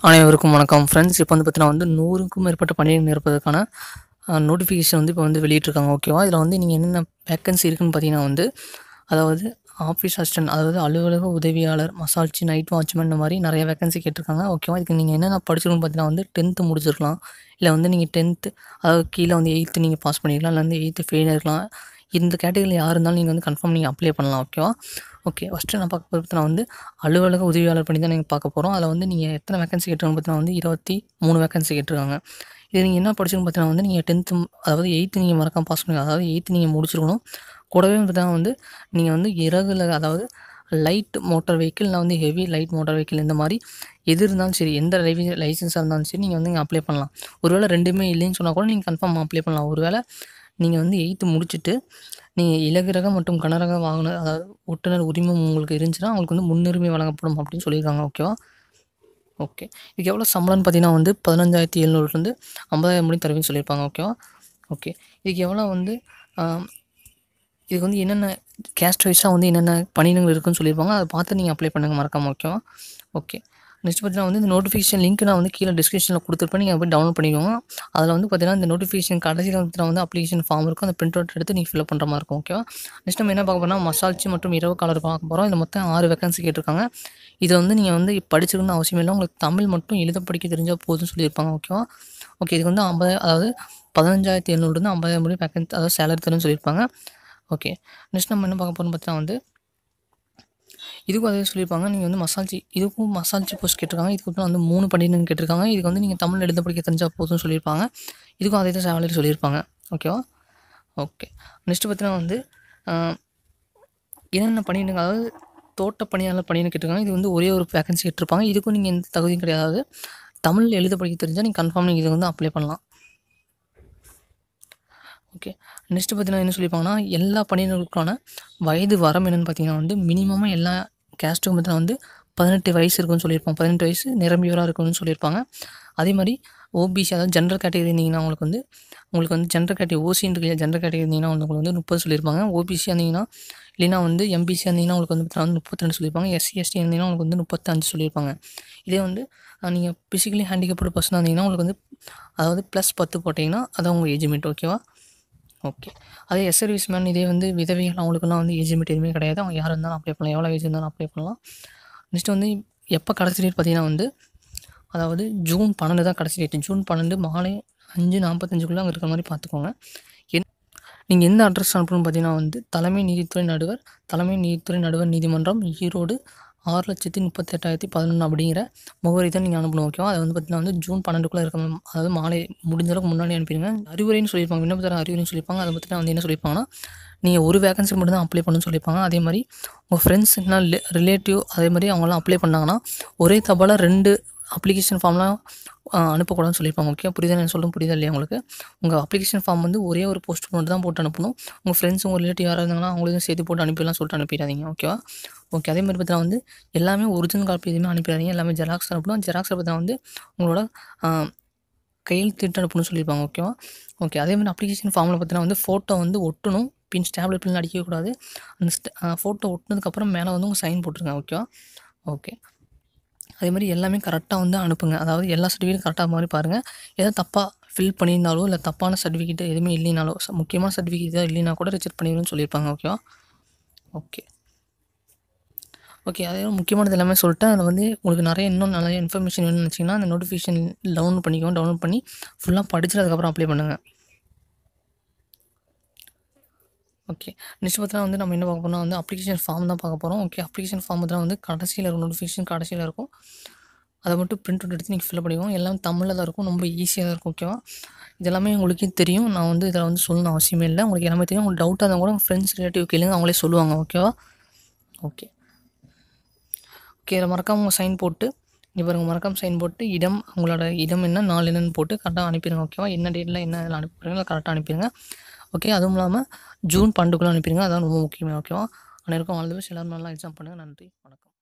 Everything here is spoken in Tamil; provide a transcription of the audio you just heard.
அனைவருக்கும் வணக்கம் ஃப்ரெண்ட்ஸ் இப்போ வந்து பார்த்தீங்கன்னா வந்து நூறுக்கும் மேற்பட்ட பணியிடங்கள் நிரப்புவதற்கான நோட்டிஃபிகேஷன் வந்து இப்போ வந்து வெளியிட்டிருக்காங்க ஓகேவா இதில் வந்து நீங்கள் என்னென்ன வேக்கன்சி இருக்குன்னு பார்த்தீங்கன்னா வந்து அதாவது ஆஃபீஸ் அசிஸ்டன்ட் அதாவது அலுவலக உதவியாளர் மசால்ச்சி நைட் வாட்ச்மேன் இந்த மாதிரி நிறைய வேக்கன்சி கேட்டிருக்காங்க ஓகேவா இதுக்கு நீங்கள் என்னென்ன படிச்சிருக்கணும்னு பார்த்தீங்கன்னா வந்து டென்த்து முடிச்சிருக்கலாம் இல்லை வந்து நீங்கள் டென்த்து அதாவது கீழே வந்து எயித்து நீங்கள் பாஸ் பண்ணிக்கலாம் இல்லை வந்து எயித்து ஃபெயில் இருக்கலாம் இந்த கேட்டகரியில் யார் இருந்தாலும் நீங்கள் வந்து கன்ஃபார்ம் நீங்கள் அப்ளை பண்ணலாம் ஓகேவா ஓகே ஃபஸ்ட்டு நான் பார்க்க போகிறது நான் வந்து அலுவலக உதவியாளர் பண்ணி தான் நீங்கள் பார்க்க போகிறோம் அதில் வந்து நீங்கள் எத்தனை வேகன்சி கேட்டிருக்காங்க பார்த்தீங்கன்னா வந்து இருபத்தி மூணு வேகன்சி கேட்டிருக்காங்க இது நீங்கள் என்ன படிச்சுன்னு பார்த்தீங்கன்னா வந்து நீங்கள் டென்த்து அதாவது எயித்து நீங்கள் மறக்காம பாஸ் பண்ணுங்க அதாவது எயித்து நீங்கள் முடிச்சிருக்கணும் கூடவே பார்த்தீங்கன்னா வந்து நீங்கள் வந்து இறகுல அதாவது லைட் மோட்டார் வெஹிக்கிள் இல்லை வந்து ஹெவி லைட் மோட்டார் வெஹிக்கிள் இந்த மாதிரி எது இருந்தாலும் சரி எந்த லைவி லைசன்ஸாக இருந்தாலும் சரி நீங்கள் வந்து இங்கே அப்ளை பண்ணலாம் ஒருவேளை ரெண்டுமே இல்லைன்னு சொன்னால் கூட நீங்கள் கன்ஃபார்ம் அப்ளை பண்ணலாம் ஒருவேளை நீங்கள் வந்து எயித்து முடிச்சுட்டு நீங்கள் இலகுரக மற்றும் கனரக வாகன அதாவது ஓட்டுநர் உரிமம் உங்களுக்கு இருந்துச்சுன்னா உங்களுக்கு வந்து முன்னுரிமை வழங்கப்படும் அப்படின்னு சொல்லியிருக்காங்க ஓகேவா ஓகே இதுக்கு எவ்வளோ சம்பளம்னு பார்த்தீங்கன்னா வந்து பதினஞ்சாயிரத்தி எழுநூறுலேருந்து ஐம்பதாயிரம் மணி தருவேன்னு சொல்லியிருப்பாங்க ஓகேவா ஓகே இதுக்கு எவ்வளோ வந்து ஆம், இதுக்கு வந்து என்னென்ன கேஸ்ட் வைஸாக வந்து என்னென்ன பணியிடங்கள் இருக்குன்னு சொல்லியிருப்பாங்க அதை பார்த்து நீங்கள் அப்ளை பண்ணுங்கள் மறக்காம ஓகேவா ஓகே நெக்ஸ்ட் பார்த்தீங்கன்னா வந்து இந்த நோட்டிஃபிகேஷன் லிங்க் நான் வந்து கீழே டிஸ்கிரிப்ஷனில் கொடுத்துருப்பேன் நீங்கள் போய் டவுன்லோட் பண்ணிக்கோங்க அதில் வந்து பார்த்தீங்கன்னா இந்த நோட்டிஃபிகேஷன் கடைசியில் வந்து வந்து அப்ளிகேஷன் ஃபார்ம் இருக்கும் அந்த பிரிண்ட் அவுட் எடுத்து நீங்கள் ஃபில்அப் பண்ணுற மாதிரி இருக்கும் ஓகேவா நெக்ஸ்ட் நம்ம என்ன பார்க்க போறோம்னா மசால்ச்சி மற்றும் இரவு காலர் பார்க்க போகிறோம் இதில் மொத்தம் ஆறு வேகன்சி கேட்டிருக்காங்க இதை வந்து நீங்கள் வந்து படிச்சிருக்கணும்னு அவசியம் இல்லை உங்களுக்கு தமிழ் மட்டும் எழுத படிக்க தெரிஞ்சால் போதும்னு சொல்லியிருப்பாங்க ஓகேவா ஓகே இதுக்கு வந்து ஐம்பது அதாவது பதினஞ்சாயிரத்தி எழுநூறுலேருந்து ஐம்பதாயிரம் மணி வேகன்சி அதாவது சேலரி தரும்னு சொல்லியிருப்பாங்க ஓகே நெக்ஸ்ட் நம்ம என்ன பார்க்க போகிறோம்னு பார்த்தீங்கன்னா வந்து இதுக்கும் அதே சொல்லியிருப்பாங்க நீங்கள் வந்து மசால்ச்சி இதுக்கும் மசால்ச்சி போஸ்ட் கேட்டிருக்காங்க இதுக்கு அப்புறம் வந்து மூணு பன்னிரெண்டு கேட்டிருக்காங்க இதுக்கு வந்து நீங்கள் தமிழ் எழுத படிக்க தெரிஞ்சால் போதும்னு சொல்லியிருப்பாங்க இதுக்கும் அதே தான் சேலரி சொல்லியிருப்பாங்க ஓகேவா ஓகே நெக்ஸ்ட்டு பார்த்தீங்கன்னா வந்து ஆஹ், என்னென்ன பணியிடங்கள் அதாவது தோட்ட பணியாளர் பணியிடம் கேட்டிருக்காங்க இது வந்து ஒரே ஒரு வேகன்சி கேட்டிருப்பாங்க இதுக்கும் நீங்கள் எந்த தகுதியும் கிடையாது அதாவது தமிழ் எழுத படிக்க தெரிஞ்சால் நீங்கள் கன்ஃபார்ம் நீங்கள் இது வந்து அப்ளை பண்ணலாம் ஓகே நெக்ஸ்ட்டு பார்த்தீங்கன்னா என்ன சொல்லியிருப்பாங்கன்னா எல்லா பணியிடங்களுக்கான வயது வரம் என்னென்னு பார்த்தீங்கன்னா வந்து மினிமமாக எல்லா கேஸ்ட்டுக்கும் பார்த்தீங்கன்னா வந்து பதினெட்டு வயசு இருக்குன்னு சொல்லியிருப்பாங்க பதினெட்டு வயசு நிரம்பியவராக இருக்கணும்னு சொல்லியிருப்பாங்க அதே மாதிரி ஓபிசி அதாவது ஜென்ரல் கேட்டகரி இருந்தீங்கன்னா உங்களுக்கு வந்து உங்களுக்கு வந்து ஜென்ரல் கேட்டகரி ஓசின்னு இருக்கு ஜென்ரல் கேட்டகரி இருந்தீங்கன்னா வந்து உங்களுக்கு வந்து முப்பது சொல்லியிருப்பாங்க ஓபிசி இருந்தீங்கன்னா இல்லைன்னா வந்து எம்பிசி இருந்தீங்கன்னா உங்களுக்கு வந்து பார்த்தீங்கன்னா வந்து முப்பத்தி ரெண்டு சொல்லியிருப்பாங்க எஸ்சி எஸ்டி இருந்தீங்கன்னா உங்களுக்கு வந்து முப்பத்தஞ்சு சொல்லியிருப்பாங்க இதே வந்து நீங்கள் ஃபிசிக்கலி ஹேண்டிகேப்டு பர்சனாக இருந்தீங்கன்னா உங்களுக்கு வந்து அதாவது ப்ளஸ் பத்து போட்டிங்கன்னா அதான் உங்கள் ஏஜ்மெண்ட் ஓகேவா ஓகே அதே எஸ் சர்வீஸ் மேன் இதே வந்து விதவைகள் அவங்களுக்குலாம் வந்து ஏஜ் லிமிட் எதுவுமே கிடையாது அவங்க யார் இருந்தாலும் அப்ளை பண்ணலாம் எவ்வளோ ஏஜ் இருந்தாலும் அப்ளை பண்ணலாம் நெக்ஸ்ட் வந்து எப்போ கடைசி டேட் பார்த்தீங்கன்னா வந்து அதாவது ஜூன் பன்னெண்டு தான் கடைசி டேட் ஜூன் பன்னெண்டு மாலை அஞ்சு நாற்பத்தஞ்சுக்குள்ளே அங்கே இருக்கிற மாதிரி பார்த்துக்கோங்க என் நீங்கள் எந்த அட்ரஸ் அனுப்பணும்னு பார்த்தீங்கன்னா வந்து தலைமை நீதித்துறை நடுவர் தலைமை நீதித்துறை நடுவர் நீதிமன்றம் ஈரோடு ஆறு லட்சத்தி முப்பத்தெட்டாயிரத்தி பதினொன்று அப்படிங்கிற முகவரி தான் நீங்கள் அனுப்பணும் ஓகேவா அது வந்து பார்த்தீங்கன்னா வந்து ஜூன் பன்னெண்டுக்குள்ளே இருக்க மாதிரி- அதாவது மாலை முடிஞ்ச அளவுக்கு முன்னாடி அனுப்பிடுங்க அறிவுரைன்னு சொல்லியிருப்பாங்க விண்ணப்பத்தர அறிவுரைன்னு சொல்லியிருப்பாங்க அதை பற்றி வந்து என்ன சொல்லியிருப்பாங்கன்னா நீங்கள் ஒரு வேகன்சி மட்டும் தான் அப்ளை பண்ணணும்னு சொல்லியிருப்பாங்க அதே மாதிரி உங்கள் ஃப்ரெண்ட்ஸ் என்ன ரிலேட்டிவ் அதே மாதிரி அவங்களாம் அப்ளை பண்ணாங்கன்னா ஒரே தபால ரெண்டு அப்ளிகேஷன் ஃபார்ம்லாம் அனுப்பக்கூடாதுன்னு சொல்லியிருப்பாங்க ஓகே புரியுதா நான் சொல்லும் புரியுதா இல்லையா உங்களுக்கு உங்கள் அப்ளிகேஷன் ஃபார்ம் வந்து ஒரே ஒரு போஸ்ட் மட்டும் தான் போட்டு அனுப்பணும் உங்கள் ஃப்ரெண்ட்ஸ் உங்கள் ரிலேட்டிவ் யாராக இருந்தாங்கன்னா அவங்களையும் சேர்த்து போட்டு அனுப்பிடலாம் சொல்லிட்டு அனுப்பிடாதீங்க ஓகேவா ஓகே அதே மாதிரி பார்த்தீங்கன்னா வந்து எல்லாமே ஒரிஜினல் காப்பி எதுவுமே அனுப்பிடாதீங்க எல்லாமே ஜெராக்ஸ் அனுப்பணும் ஜெராக்ஸை பார்த்தீங்கன்னா வந்து உங்களோட ஆ, கையெழுத்திட்டு அனுப்பணும்னு சொல்லியிருப்பாங்க ஓகேவா ஓகே அதே மாதிரி அப்ளிகேஷன் ஃபார்மில் பார்த்தீங்கன்னா வந்து ஃபோட்டோ வந்து ஒட்டணும் பின் ஸ்டாப்லர் பின் அடிக்கவே கூடாது அந்த ஃபோட்டோ ஒட்டினதுக்கப்புறம் மேலே வந்து உங்கள் சைன் போட்டுருங்க ஓகேவா ஓகே அதே மாதிரி எல்லாமே கரெக்டாக வந்து அனுப்புங்க அதாவது எல்லா சர்டிஃபிகேட்டும் கரெக்டாக மாதிரி பாருங்கள் ஏதாவது தப்பாக ஃபில் பண்ணியிருந்தாலோ இல்லை தப்பான சர்டிஃபிகேட் எதுவுமே இல்லைனாலோ ச- முக்கியமான சர்டிஃபிகேட் ஏதாவது இல்லைனா கூட ரிஜெக்ட் பண்ணிடுன்னு சொல்லியிருப்பாங்க ஓகேவா ஓகே ஓகே அதே மாதிரி முக்கியமானது எல்லாமே சொல்லிட்டேன் அதில் வந்து உங்களுக்கு நிறைய இன்னும் நிறைய இன்ஃபர்மேஷன் வேணும்னு நினச்சிங்கன்னா அந்த நோட்டிஃபிகேஷன் டவுன்லோட் பண்ணிக்கோங்க டவுன்லோட் பண்ணி ஃபுல்லாக படிச்சுட்டு அதுக்கப்புறம் அப்ளை பண்ணுங்கள் ஓகே நெக்ஸ்ட் பார்த்தீங்கன்னா வந்து நம்ம என்ன பார்க்க போறோம்னா வந்து அப்ளிகேஷன் ஃபார்ம் தான் பார்க்க போகிறோம் ஓகே அப்ளிகேஷன் ஃபார்ம் தான் வந்து கடைசியில் இருக்கும் நோட்டிஃபிகேஷன் கடைசியில் இருக்கும் அதை மட்டும் பிரிண்ட் அவுட் எடுத்து நீங்கள் ஃபில் பண்ணிக்கோங்க எல்லாம் தமிழில் தான் இருக்கும் ரொம்ப ஈஸியாக தான் இருக்கும் ஓகேவா இதெல்லாமே உங்களுக்கே தெரியும் நான் வந்து இதில் வந்து சொல்லணும் அவசியமே இல்லை உங்களுக்கு எல்லாமே தெரியும் உங்களுக்கு டவுட்டாக இருந்தால் கூட உங்கள் ஃப்ரெண்ட்ஸ் ரிலேட்டிவ் கேளுங்க அவங்களே சொல்லுவாங்க ஓகேவா ஓகே ஓகே இதில் மறக்காம உங்கள் சைன் போட்டு இங்கே பாருங்கள் மறக்காம சைன் போட்டு இடம் உங்களோட இடம் என்ன நாள் என்னன்னு போட்டு கரெக்டாக அனுப்பிடுங்க ஓகேவா என்ன டேட்டில் என்ன இதில் அனுப்பிடுறீங்களோ கரெக்டாக அனுப்பிடுங்க ஓகே அதுவும் இல்லாமல் ஜூன் பன்னெண்டுக்குள்ளே அனுப்பிடுங்க அதான் ரொம்ப முக்கியமே ஓகேவா அனைவருக்கும் ஆல் தி பெஸ்ட் எல்லாரும் நல்லா எக்ஸாம் பண்ணுங்கள் நன்றி வணக்கம்